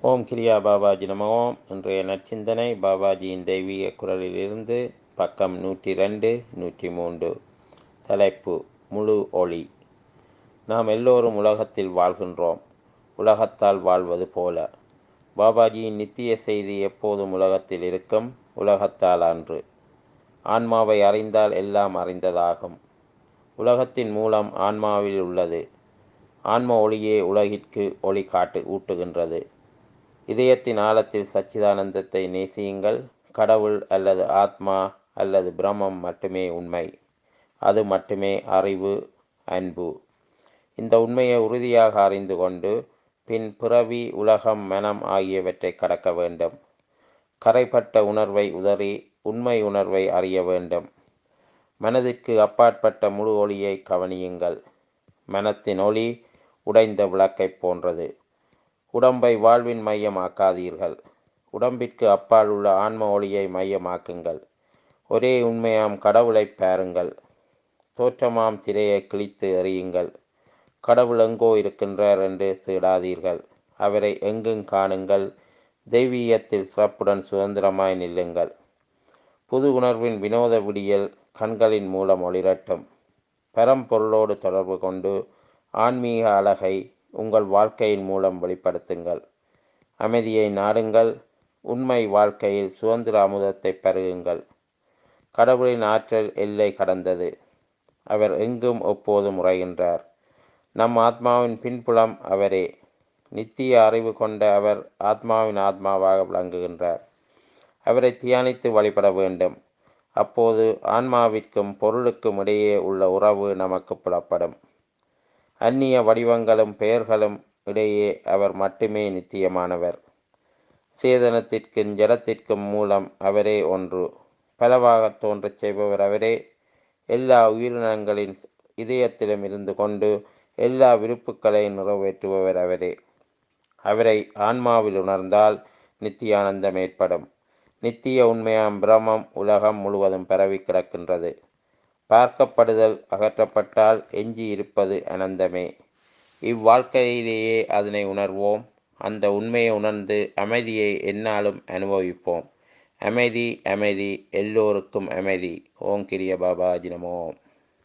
ஓம் கிரியா பாபாஜி நம ஓம் இன்றைய நற்சிந்தனை பாபாஜியின் தெய்வீக குரலிலிருந்து பக்கம் நூற்றி ரெண்டு நூற்றி மூன்று தலைப்பு முழு ஒளி நாம் எல்லோரும் உலகத்தில் வாழ்கின்றோம் உலகத்தால் வாழ்வது போல பாபாஜியின் நித்திய செய்தி எப்போதும் உலகத்தில் இருக்கும் உலகத்தால் அன்று ஆன்மாவை அறிந்தால் எல்லாம் அறிந்ததாகும் உலகத்தின் மூலம் ஆன்மாவில் உள்ளது ஆன்ம ஒளியே உலகிற்கு ஒளி காட்டு ஊட்டுகின்றது இதயத்தின் ஆழத்தில் சச்சிதானந்தத்தை நேசியுங்கள் கடவுள் அல்லது ஆத்மா அல்லது பிரம்மம் மட்டுமே உண்மை அது மட்டுமே அறிவு அன்பு இந்த உண்மையை உறுதியாக அறிந்து கொண்டு பின் பிறவி உலகம் மனம் ஆகியவற்றை கடக்க வேண்டும் கரைப்பட்ட உணர்வை உதறி உண்மை உணர்வை அறிய வேண்டும் மனதிற்கு அப்பாற்பட்ட முழு ஒளியை கவனியுங்கள் மனத்தின் ஒளி உடைந்த விளக்கைப் போன்றது உடம்பை வாழ்வின் மையமாக்காதீர்கள் உடம்பிற்கு அப்பால் உள்ள ஆன்ம ஒளியை மையமாக்குங்கள் ஒரே உண்மையாம் கடவுளைப் பாருங்கள் தோற்றமாம் திரையை கிழித்து எறியுங்கள் கடவுள் எங்கோ இருக்கின்றார் என்று தேடாதீர்கள் அவரை எங்கும் காணுங்கள் தெய்வீகத்தில் சிறப்புடன் சுதந்திரமாய் நில்லுங்கள் புது உணர்வின் வினோத விடியல் கண்களின் மூலம் ஒளிரட்டும் பரம்பொருளோடு தொடர்பு கொண்டு ஆன்மீக அழகை உங்கள் வாழ்க்கையின் மூலம் வெளிப்படுத்துங்கள் அமைதியை நாடுங்கள் உண்மை வாழ்க்கையில் சுதந்திர அமுதத்தை பருகுங்கள் கடவுளின் ஆற்றல் எல்லை கடந்தது அவர் எங்கும் எப்போதும் உரைகின்றார் நம் ஆத்மாவின் பின்புலம் அவரே நித்திய அறிவு கொண்ட அவர் ஆத்மாவின் ஆத்மாவாக விளங்குகின்றார் அவரை தியானித்து வழிபட வேண்டும் அப்போது ஆன்மாவிற்கும் பொருளுக்கும் இடையே உள்ள உறவு நமக்கு புலப்படும் அந்நிய வடிவங்களும் பெயர்களும் இடையே அவர் மட்டுமே நித்தியமானவர் சேதனத்திற்கும் ஜடத்திற்கும் மூலம் அவரே ஒன்று பலவாக தோன்றச் செய்பவர் அவரே எல்லா உயிரினங்களின் இதயத்திலும் இருந்து கொண்டு எல்லா விருப்புக்களையும் நிறைவேற்றுபவர் அவரே அவரை ஆன்மாவில் உணர்ந்தால் நித்தியானந்தம் ஏற்படும் நித்திய உண்மையாம் பிரமம் உலகம் முழுவதும் பரவி கிடக்கின்றது பார்க்கப்படுதல் அகற்றப்பட்டால் எஞ்சி இருப்பது அனந்தமே இவ்வாழ்க்கையிலேயே அதனை உணர்வோம் அந்த உண்மையை உணர்ந்து அமைதியை எந்நாளும் அனுபவிப்போம் அமைதி அமைதி எல்லோருக்கும் அமைதி ஓம் கிரிய பாபாஜி நமோம்